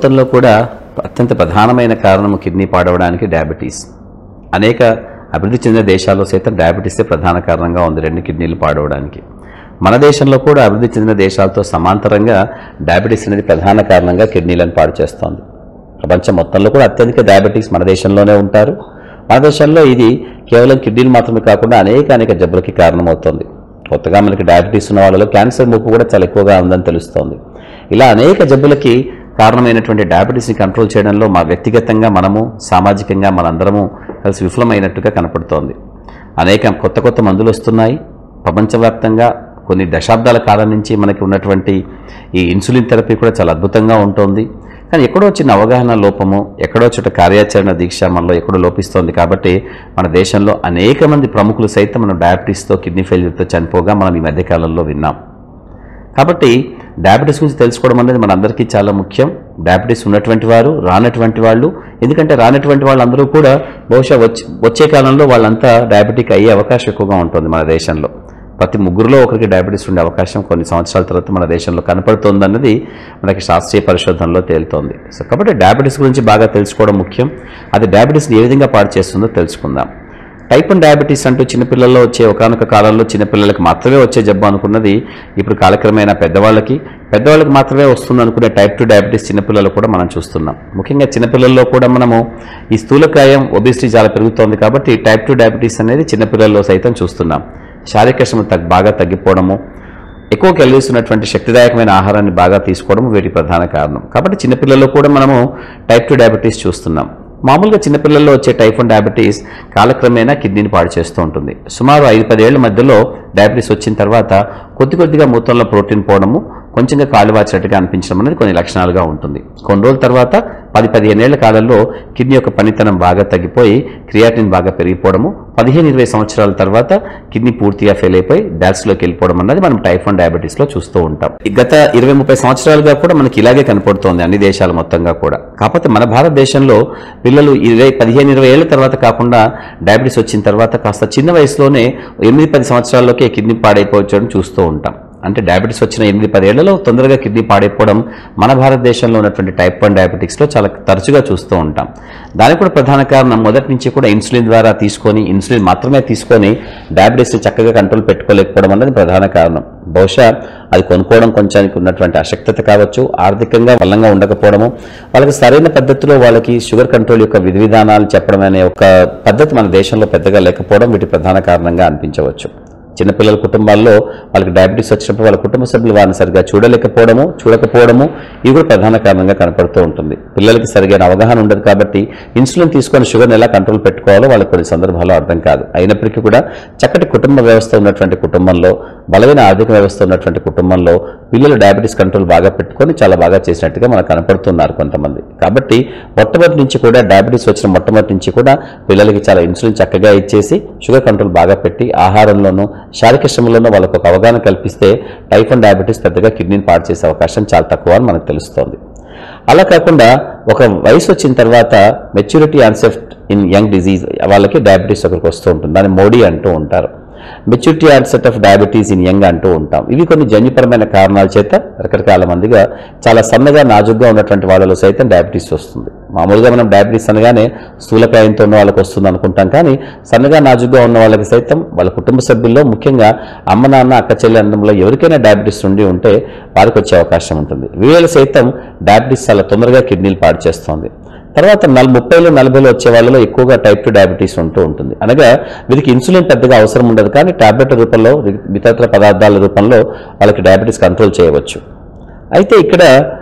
మొత్తంలో కూడా అత్యంత ప్రధానమైన కారణము కిడ్నీ పాడవడానికి డయాబెటీస్ అనేక అభివృద్ధి చెందిన దేశాల్లో సైతం డయాబెటీసే ప్రధాన కారణంగా ఉంది రెండు కిడ్నీలు పాడవడానికి మన దేశంలో కూడా అభివృద్ధి చెందిన దేశాలతో సమాంతరంగా డయాబెటీస్ అనేది ప్రధాన కారణంగా కిడ్నీలను పాడు చేస్తోంది ప్రపంచం మొత్తంలో కూడా అత్యధిక డయాబెటీస్ మన దేశంలోనే ఉంటారు మన దేశంలో ఇది కేవలం కిడ్నీలు మాత్రమే కాకుండా అనేక అనేక జబ్బులకి కారణమవుతుంది కొత్తగా మనకి డయాబెటీస్ ఉన్న వాళ్ళలో క్యాన్సర్ ముప్పు కూడా చాలా ఎక్కువగా ఉందని తెలుస్తోంది ఇలా అనేక జబ్బులకి కారణమైనటువంటి డయాబెటీస్ని కంట్రోల్ చేయడంలో మా వ్యక్తిగతంగా మనము సామాజికంగా మనందరము కలిసి విఫలమైనట్టుగా కనపడుతోంది అనేక కొత్త కొత్త మందులు వస్తున్నాయి ప్రపంచవ్యాప్తంగా కొన్ని దశాబ్దాల కాలం నుంచి మనకి ఉన్నటువంటి ఈ ఇన్సులిన్ థెరపీ కూడా చాలా అద్భుతంగా ఉంటుంది కానీ ఎక్కడో చిన్న అవగాహన లోపము ఎక్కడో చోట కార్యాచరణ దీక్ష మనలో ఎక్కడో లోపిస్తోంది కాబట్టి మన దేశంలో అనేక మంది ప్రముఖులు సైతం మనం డయాబెటీస్తో కిడ్నీ ఫెయిల్యూర్తో చనిపోగా మనం ఈ మధ్యకాలంలో విన్నాం కాబట్టి డయాబెటీస్ గురించి తెలుసుకోవడం అనేది మనందరికీ చాలా ముఖ్యం డయాబెటీస్ ఉన్నటువంటి వారు రానటువంటి వాళ్ళు ఎందుకంటే రానటువంటి వాళ్ళందరూ కూడా బహుశా వచ్చే వచ్చే కాలంలో వాళ్ళంతా డయాబెటిక్ అయ్యే అవకాశం ఎక్కువగా ఉంటుంది మన దేశంలో ప్రతి ముగ్గురులో ఒకరికి డయాబెటీస్ ఉండే అవకాశం కొన్ని సంవత్సరాల తర్వాత మన దేశంలో కనపడుతోందన్నది మనకి శాస్త్రీయ పరిశోధనలో తేలుతోంది సో కాబట్టి డయాబెటీస్ గురించి బాగా తెలుసుకోవడం ముఖ్యం అది డయాబెటీస్ని ఏ విధంగా పాడు చేస్తుందో తెలుసుకుందాం టైప్ వన్ డయాబెటీస్ అంటూ చిన్నపిల్లల్లో వచ్చే ఒకనొక కాలంలో చిన్నపిల్లలకి మాత్రమే వచ్చే జబ్బు అనుకున్నది ఇప్పుడు కాలక్రమేణా పెద్దవాళ్ళకి పెద్దవాళ్ళకి మాత్రమే వస్తుంది అనుకునే టైప్ టూ డయాబెటీస్ చిన్నపిల్లలు కూడా మనం చూస్తున్నాం ముఖ్యంగా చిన్నపిల్లల్లో కూడా మనము ఈ స్థూలకాయం ఒబిసిటీ చాలా పెరుగుతోంది కాబట్టి టైప్ టూ డయాబెటీస్ అనేది చిన్నపిల్లల్లో సైతం చూస్తున్నాం శారీరక శ్రమ తగ్గ బాగా తగ్గిపోవడము ఎక్కువ క్యాలరీస్ ఉన్నటువంటి శక్తిదాయకమైన ఆహారాన్ని బాగా తీసుకోవడం వీటి ప్రధాన కారణం కాబట్టి చిన్నపిల్లల్లో కూడా మనము టైప్ టూ డయాబెటీస్ చూస్తున్నాం మామూలుగా చిన్నపిల్లల్లో వచ్చే టైప్ వన్ డయాబెటీస్ కాలక్రమేణా కిడ్నీని పాడు చేస్తూ ఉంటుంది సుమారు ఐదు పదేళ్ల మధ్యలో డయాబెటీస్ వచ్చిన తర్వాత కొద్ది కొద్దిగా మూత్రంలో ప్రోటీన్ పోవడము కొంచెంగా కాలు వాచినట్టుగా అనిపించడం అనేది కొన్ని లక్షణాలుగా ఉంటుంది కొన్ని రోజుల తర్వాత పది పదిహేను ఏళ్ల కాలంలో కిడ్నీ యొక్క పనితనం బాగా తగ్గిపోయి క్రియాటిన్ బాగా పెరిగిపోవడము పదిహేను ఇరవై సంవత్సరాల తర్వాత కిడ్నీ పూర్తిగా ఫెయిల్ అయిపోయి డాట్స్లోకి వెళ్ళిపోవడం అన్నది మనం టైప్ వన్ డయాబెటీస్లో చూస్తూ ఉంటాం ఈ గత ఇరవై ముప్పై సంవత్సరాలుగా కూడా మనకి ఇలాగే కనపడుతోంది అన్ని దేశాల మొత్తంగా కూడా కాకపోతే మన భారతదేశంలో పిల్లలు ఇరవై పదిహేను ఇరవై ఏళ్ల తర్వాత కాకుండా డయాబెటీస్ వచ్చిన తర్వాత కాస్త చిన్న వయసులోనే ఎనిమిది పది సంవత్సరాల్లోకే కిడ్నీ పాడైపోవచ్చని చూస్తూ ఉంటాం అంటే డయాబెటీస్ వచ్చిన ఎనిమిది పదేళ్లలో తొందరగా కిడ్నీ పాడైపోవడం మన భారతదేశంలో ఉన్నటువంటి టైప్ వన్ డయాబెటిక్స్లో చాలా తరచుగా చూస్తూ ఉంటాం దానికి కూడా ప్రధాన కారణం మొదటి నుంచి కూడా ఇన్సులిన్ ద్వారా తీసుకొని ఇన్సులిన్ మాత్రమే తీసుకొని డయాబెటీస్ని చక్కగా కంట్రోల్ పెట్టుకోలేకపోవడం అన్నది ప్రధాన కారణం బహుశా అది కొనుక్కోవడం కొంచానికి ఉన్నటువంటి అశక్తత కావచ్చు ఆర్థికంగా బలంగా ఉండకపోవడము వాళ్ళకి సరైన పద్ధతిలో వాళ్ళకి షుగర్ కంట్రోల్ యొక్క విధి విధానాలు చెప్పడం అనే ఒక పద్ధతి మన దేశంలో పెద్దగా లేకపోవడం వీటి ప్రధాన కారణంగా అనిపించవచ్చు చిన్నపిల్లల కుటుంబాల్లో వాళ్ళకి డయాబెటీస్ వచ్చినప్పుడు వాళ్ళ కుటుంబ సభ్యులు వారిని సరిగా చూడలేకపోవడము చూడకపోవడము ఇవి కూడా ప్రధాన కారణంగా కనపడుతూ ఉంటుంది పిల్లలకి సరిగైన అవగాహన ఉండదు కాబట్టి ఇన్సులిన్ తీసుకొని షుగర్ని ఎలా కంట్రోల్ పెట్టుకోవాలో వాళ్ళకి కొన్ని సందర్భాల్లో అర్థం కాదు అయినప్పటికీ కూడా చక్కటి కుటుంబ వ్యవస్థ ఉన్నటువంటి కుటుంబంలో బలమైన ఆర్థిక వ్యవస్థ ఉన్నటువంటి కుటుంబంలో పిల్లలు డయాబెటీస్ కంట్రోల్ బాగా పెట్టుకొని చాలా బాగా చేసినట్టుగా మనకు కనపడుతున్నారు కొంతమంది కాబట్టి మొట్టమొదటి నుంచి కూడా డయాబెటీస్ వచ్చిన మొట్టమొదటి నుంచి కూడా పిల్లలకి చాలా ఇన్సులిన్ చక్కగా ఇచ్చేసి షుగర్ కంట్రోల్ బాగా పెట్టి ఆహారంలోనూ శారీరక శ్రమలోనూ వాళ్ళకు ఒక అవగాహన కల్పిస్తే టైప్ వన్ డయాబెటీస్ పెద్దగా కిడ్నీని పాడు చేసే అవకాశం చాలా తక్కువ అని మనకు తెలుస్తోంది అలా కాకుండా ఒక వయసు వచ్చిన తర్వాత maturity onset in young disease వాళ్ళకి డయాబెటీస్ ఒకరికి వస్తూ ఉంటుంది దాన్ని మోడీ అంటూ ఉంటారు maturity onset of diabetes in young అంటూ ఉంటాం ఇవి కొన్ని జన్యుపరమైన కారణాల చేత రకరకాల మందిగా చాలా సన్నగా నాజుగ్గా ఉన్నటువంటి వాళ్ళలో సైతం డయాబెటీస్ వస్తుంది మామూలుగా మనం డయాబెటీస్ అనగానే స్థూలకాయంతో ఉన్న వాళ్ళకి వస్తుంది అనుకుంటాం కానీ సన్నగా నాజుగ్గా ఉన్న వాళ్ళకి సైతం వాళ్ళ కుటుంబ సభ్యుల్లో ముఖ్యంగా అమ్మ నాన్న అక్క చెల్లి అన్నంలో ఎవరికైనా డయాబెటీస్ ఉండి ఉంటే వారికి వచ్చే అవకాశం ఉంటుంది వీళ్ళు సైతం డయాబెటీస్ చాలా తొందరగా కిడ్నీలు పాడు చేస్తుంది తర్వాత నల్ ముప్పైలో నలభైలో వచ్చే వాళ్ళలో ఎక్కువగా టైప్ టూ డయాబెటీస్ ఉంటూ ఉంటుంది అనగా వీరికి ఇన్సులిన్ పెద్దగా అవసరం ఉండదు కానీ టాబ్లెట్ రూపంలో ఇతర పదార్థాల రూపంలో వాళ్ళకి డయాబెటీస్ కంట్రోల్ చేయవచ్చు అయితే ఇక్కడ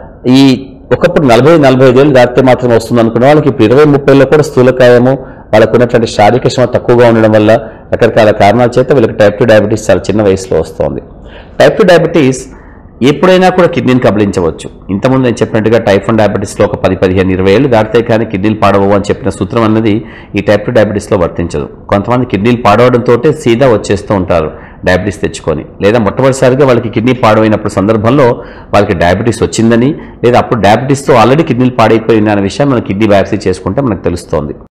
ఈ ఒకప్పుడు నలభై నలభై ఐదేళ్ళు దాటితే మాత్రం వస్తుంది అనుకున్న వాళ్ళకి ఇప్పుడు ఇరవై ముప్పైలో కూడా స్థూలకాయము వాళ్ళకు ఉన్నటువంటి శారీరక శ్రమ తక్కువగా ఉండడం వల్ల రకరకాల కారణాల చేత వీళ్ళకి టైప్ టూ డయాబెటీస్ చాలా చిన్న వయసులో వస్తుంది టైప్ టూ డయాబెటీస్ ఎప్పుడైనా కూడా కిడ్నీని కబలించవచ్చు ఇంతకుముందు నేను చెప్పినట్టుగా టైప్ వన్ డయాబెటీస్లో ఒక పది పదిహేను ఇరవై ఏళ్ళు దాటితే కానీ కిడ్నీలు పాడవు అని చెప్పిన సూత్రం అన్నది ఈ టైప్ టూ డయాబెటీస్లో వర్తించదు కొంతమంది కిడ్నీలు పాడవడంతో సీదా వచ్చేస్తూ ఉంటారు డయాబెటీస్ తెచ్చుకొని లేదా మొట్టమొదటిసారిగా వాళ్ళకి కిడ్నీ పాడైనప్పుడు సందర్భంలో వాళ్ళకి డయాబెటీస్ వచ్చిందని లేదా అప్పుడు డయాబెటీస్తో ఆల్రెడీ కిడ్నీలు పాడైపోయింది అనే విషయం మనం కిడ్నీ బయాప్సీ చేసుకుంటే మనకు తెలుస్తోంది